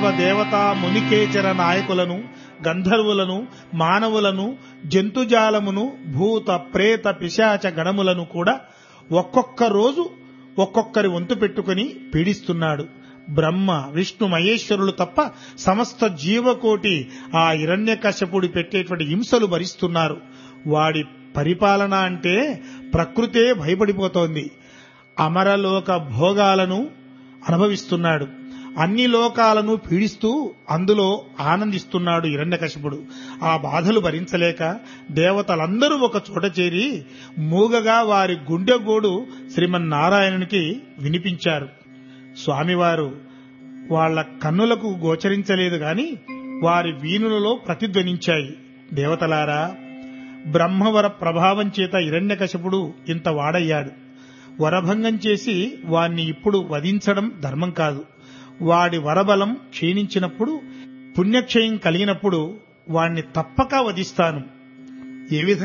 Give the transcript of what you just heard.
సర్వదేవతా మునికేచర నాయకులను గంధర్వులను మానవులను జంతుజాలమును భూత ప్రేత పిశాచ గణములను కూడా ఒక్కొక్క రోజు ఒక్కొక్కరి వంతు పెట్టుకుని పీడిస్తున్నాడు బ్రహ్మ విష్ణు మహేశ్వరులు తప్ప సమస్త జీవకోటి ఆ హిరణ్యకశ్యపుడి పెట్టేటువంటి హింసలు భరిస్తున్నారు వాడి పరిపాలన అంటే ప్రకృతే భయపడిపోతోంది అమరలోక భోగాలను అనుభవిస్తున్నాడు అన్ని లోకాలను పీడిస్తూ అందులో ఆనందిస్తున్నాడు హిరణ్యకశిపుడు ఆ బాధలు భరించలేక దేవతలందరూ ఒక చోట చేరి మూగగా వారి గుండెగోడు శ్రీమన్నారాయణునికి వినిపించారు స్వామివారు వాళ్ళ కన్నులకు గోచరించలేదు గాని వారి వీణులలో ప్రతిధ్వనించాయి దేవతలారా బ్రహ్మవర ప్రభావం చేత హిరణ్యకశపుడు ఇంత వాడయ్యాడు వరభంగం చేసి వాణ్ణి ఇప్పుడు వధించడం ధర్మం కాదు వాడి వరబలం క్షీణించినప్పుడు పుణ్యక్షయం కలిగినప్పుడు వాణ్ణి తప్పక వధిస్తాను ఏ విధంగా